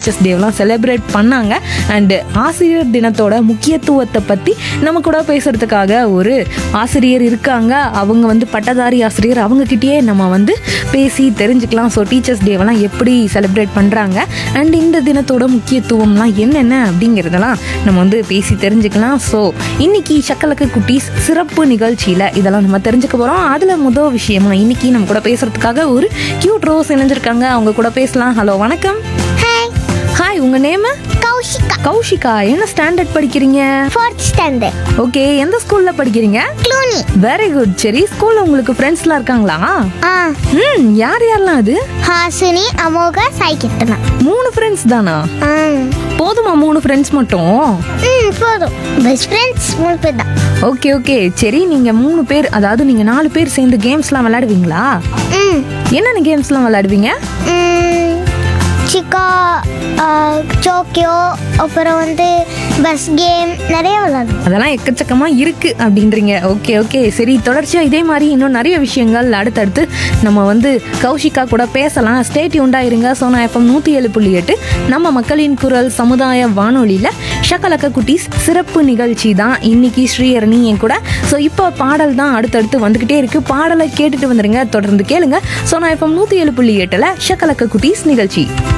teachers டேவெலாம் celebrate பண்ணாங்க and ஆசிரியர் தினத்தோட முக்கியத்துவத்தை பற்றி நம்ம கூட பேசுகிறதுக்காக ஒரு ஆசிரியர் இருக்காங்க அவங்க வந்து பட்டதாரி ஆசிரியர் அவங்கக்கிட்டேயே நம்ம வந்து பேசி தெரிஞ்சுக்கலாம் ஸோ டீச்சர்ஸ் டேவெல்லாம் எப்படி செலிப்ரேட் பண்ணுறாங்க அண்ட் இந்த தினத்தோட முக்கியத்துவம்லாம் என்னென்ன அப்படிங்கிறதெல்லாம் நம்ம வந்து பேசி தெரிஞ்சுக்கலாம் ஸோ இன்னைக்கு சக்கலக்கு குட்டீஸ் சிறப்பு நிகழ்ச்சியில் இதெல்லாம் நம்ம தெரிஞ்சுக்க போகிறோம் அதில் முதல் விஷயமா இன்னைக்கு நம்ம கூட பேசுறதுக்காக ஒரு கியூட் ரோஸ் இணைஞ்சிருக்காங்க அவங்க கூட பேசலாம் ஹலோ வணக்கம் ஹாய் ஹாய் உங்கள் நேமு கௌஷிகா கௌஷிகா என்ன ஸ்டாண்டர்ட் படிக்கிறீங்க ஃபோர்த் ஸ்டாண்டர்ட் ஓகே எந்த ஸ்கூலில் படிக்கிறீங்க க்ளூனி வெரி குட் சரி ஸ்கூலில் உங்களுக்கு ஃப்ரெண்ட்ஸ்லாம் இருக்காங்களா ஆ ம் யார் யாரெல்லாம் அது ஹாசினி அமோகா சாய் கிருஷ்ணா மூணு ஃப்ரெண்ட்ஸ் தானா ஆ போதுமா மூணு ஃப்ரெண்ட்ஸ் மட்டும் ம் போதும் பெஸ்ட் ஃப்ரெண்ட்ஸ் மூணு பேர் தான் ஓகே ஓகே சரி நீங்க மூணு பேர் அதாவது நீங்க நாலு பேர் சேர்ந்து கேம்ஸ்லாம் விளையாடுவீங்களா ம் என்னென்ன கேம்ஸ்லாம் விளையாடுவீங்க ம், சிக்கா சோக்கியோ அப்புறம் வந்து பஸ் கேம் நிறைய விளாடுவோம் அதெல்லாம் எக்கச்சக்கமா இருக்கு அப்படின்றீங்க ஓகே ஓகே சரி தொடர்ச்சியா இதே மாதிரி இன்னும் நிறைய விஷயங்கள் அடுத்தடுத்து நம்ம வந்து கௌஷிகா கூட பேசலாம் ஸ்டேட் யூண்டா இருங்க சோனா எஃப்எம் நூத்தி ஏழு புள்ளி எட்டு நம்ம மக்களின் குரல் சமுதாய வானொலியில ஷக்கலக்க குட்டீஸ் சிறப்பு நிகழ்ச்சி தான் இன்னைக்கு ஸ்ரீஹரணி என் கூட ஸோ இப்போ பாடல் தான் அடுத்தடுத்து வந்துகிட்டே இருக்கு பாடலை கேட்டுட்டு வந்துருங்க தொடர்ந்து கேளுங்க சோனா எஃப்எம் நூத்தி ஏழு புள்ளி எட்டுல ஷக்கலக்க குட்டீஸ் நிகழ்ச்சி